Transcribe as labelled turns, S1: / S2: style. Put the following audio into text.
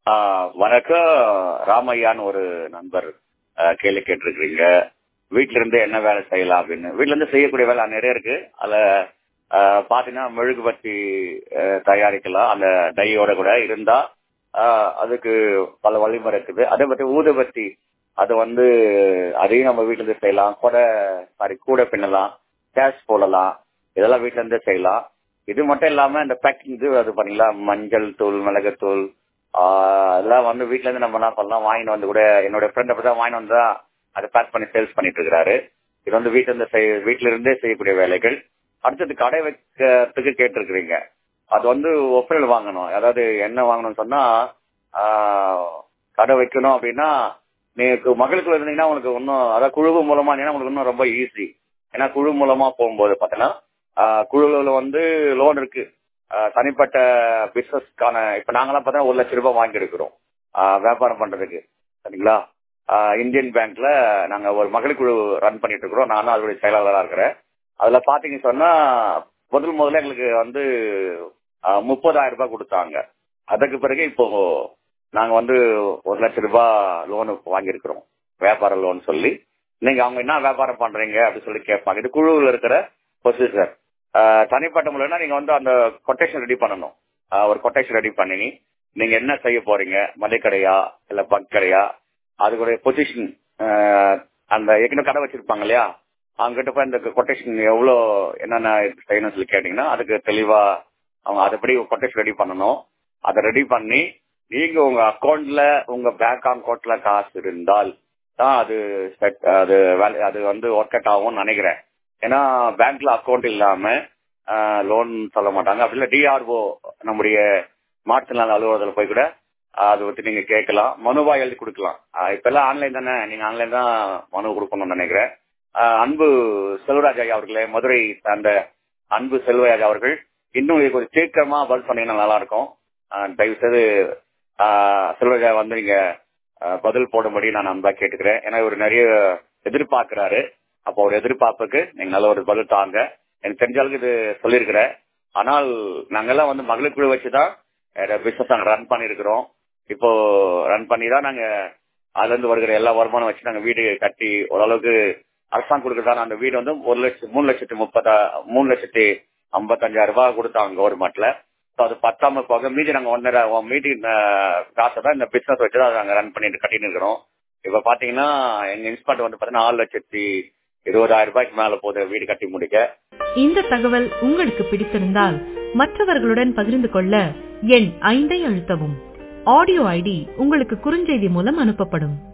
S1: ஆஹ் வணக்கம் ராமையான்னு ஒரு நண்பர் ஆஹ் கேள்வி கேட்டிருக்கிறீங்க வீட்ல இருந்து என்ன வேலை செய்யலாம் அப்படின்னு வீட்ல இருந்து செய்யக்கூடிய வேலை நிறைய இருக்கு அதுல ஆஹ் பாத்தீங்கன்னா மெழுகுபத்தி ஆஹ் தயாரிக்கலாம் அந்த டையோட கூட இருந்தா ஆஹ் அதுக்கு பல வழிமுறை இருக்குது அதே பத்தி ஊதுபத்தி அது வந்து அதையும் நம்ம வீட்ல இருந்து செய்யலாம் கொடை சாரி கூட பின்னலாம் கேஷ் போடலாம் இதெல்லாம் வீட்ல இருந்தே செய்யலாம் இது மட்டும் இல்லாம இந்த பேக்கிங் இது அது பண்ணீங்களா மஞ்சள் தூள் மிளகுத்தூள் ஆஹ் அதெல்லாம் வந்து வீட்ல இருந்து நம்ம என்ன பண்ணலாம் வாங்கிட்டு வந்து கூட என்னோட ஃப்ரெண்ட் அப்படிதான் வாங்கிட்டு வந்தா அதை பேக் பண்ணி சேல்ஸ் பண்ணிட்டு இருக்கிறாரு இது வந்து வீட்ல இருந்து செய் வீட்ல இருந்தே செய்யக்கூடிய வேலைகள் அடுத்தது கடை வைக்கிறதுக்கு கேட்டிருக்கிறீங்க அது வந்து ஒப்பனில் வாங்கணும் அதாவது என்ன வாங்கணும்னு சொன்னா ஆஹ் கடை வைக்கணும் அப்படின்னா நீங்க மகளுக்குள்ள இருந்தீங்கன்னா உங்களுக்கு இன்னும் அதாவது குழு மூலமா இருந்தீங்கன்னா உங்களுக்கு இன்னும் ரொம்ப ஈஸி ஏன்னா குழு மூலமா போகும்போது பாத்தீங்கன்னா ஆஹ் குழுவில் வந்து லோன் இருக்கு ஆஹ் தனிப்பட்ட பிசினஸ்க்கான இப்ப நாங்கெல்லாம் பார்த்தா ஒரு லட்சம் ரூபாய் வாங்கியிருக்கிறோம் ஆஹ் வியாபாரம் பண்றதுக்கு சரிங்களா ஆஹ் இந்தியன் பேங்க்ல நாங்க ஒரு மகளிர் குழு ரன் பண்ணிட்டு இருக்கிறோம் நானும் அதோடைய செயலாளராக இருக்கிறேன் அதுல பாத்தீங்க சொன்னா முதல் முதல்ல எங்களுக்கு வந்து ஆஹ் முப்பதாயிரம் ரூபாய் கொடுத்தாங்க அதுக்கு பிறகு இப்போ நாங்க வந்து ஒரு லட்சம் ரூபாய் லோனு வாங்கியிருக்கிறோம் வியாபார லோன் சொல்லி நீங்க அவங்க என்ன வியாபாரம் பண்றீங்க அப்படின்னு சொல்லி கேட்பாங்க இது குழுவில் இருக்கிற ப்ரொசீஜர் தனிப்பட்ட முறைனா நீங்க வந்து அந்த கொட்டேஷன் ரெடி பண்ணணும் ஆஹ் ஒரு கொட்டேஷன் ரெடி பண்ணி நீங்க என்ன செய்ய போறீங்க மளிகடையா இல்ல பங்க் கடையா அதுக்குடைய பொசிஷன் அந்த ஏற்கனவே கடை வச்சிருப்பாங்க இல்லையா அவங்க கிட்ட போய் இந்த கொட்டேஷன் எவ்வளோ என்னென்ன செய்யணும்னு சொல்லி கேட்டீங்கன்னா அதுக்கு தெளிவா அவங்க அதுபடி கொட்டேஷன் ரெடி பண்ணணும் அதை ரெடி பண்ணி நீங்க உங்க அக்கௌண்ட்ல உங்க பேங்க் அக்கௌண்ட்ல காசு இருந்தால் தான் அது செட் அது வேலை அது வந்து ஒர்க் அவுட் ஆகும்னு நினைக்கிறேன் ஏன்னா பேங்க்ல அக்கௌண்ட் இல்லாம லோன் சொல்ல மாட்டாங்க அப்படி இல்லை டிஆர்ஓ நம்முடைய மாற்றுத்திறனாளி அலுவலகத்தில் போய் கூட அதை பத்தி நீங்க கேட்கலாம் மனுவா எழுதி கொடுக்கலாம் இப்ப எல்லாம் ஆன்லைன் தானே நீங்க ஆன்லைன் தான் மனு கொடுக்கணும்னு நினைக்கிறேன் அன்பு செல்வராஜ் ஐயா அவர்களே மதுரை அந்த அன்பு செல்வராஜ் அவர்கள் இன்னும் இதுக்கு ஒரு சீக்கிரமா பதில் சொன்னீங்கன்னா நல்லா இருக்கும் தயவு செய்து செல்வராஜா வந்து நீங்க பதில் போடும்படி நான் அன்பா கேட்டுக்கிறேன் ஏன்னா இவர் நிறைய எதிர்பார்க்கிறாரு அப்போ ஒரு எதிர்பார்ப்புக்கு நீங்க நல்ல ஒரு பதில் தாங்க எனக்கு தெரிஞ்ச அளவுக்கு இது சொல்லியிருக்கிறேன் ஆனால் நாங்கெல்லாம் வந்து மகளிர் குழு வச்சுதான் பிசினஸ் நாங்க ரன் பண்ணிருக்கிறோம் இப்போ ரன் பண்ணி தான் நாங்க அதுல இருந்து வருகிற எல்லா வருமானம் வச்சு நாங்க வீடு கட்டி ஓரளவுக்கு அரசாங்கம் கொடுக்கறதான அந்த வீடு வந்து ஒரு லட்சம் மூணு லட்சத்தி முப்பத்தா மூணு லட்சத்தி ஐம்பத்தஞ்சாயிரம் ரூபாய் கொடுத்தாங்க கவர்மெண்ட்ல அது பத்தாம போக மீதி நாங்க ஒன்னரை மீதி காசை தான் இந்த பிசினஸ் வச்சு தான் நாங்க ரன் பண்ணிட்டு கட்டிட்டு இருக்கிறோம் இப்ப பாத்தீங்கன்னா எங்க இன்ஸ்பாட் வந்து பாத்தீங்கன்னா நாலு லட்சத்தி இருபதாயிரம் ரூபாய்க்கு மேல போகுது வீடு கட்டி முடிக்க
S2: இந்த தகவல் உங்களுக்கு பிடித்திருந்தால் மற்றவர்களுடன் பகிர்ந்து கொள்ள எண் ஐந்தை அழுத்தவும் ஆடியோ ஐடி உங்களுக்கு குறுஞ்செய்தி மூலம் அனுப்பப்படும்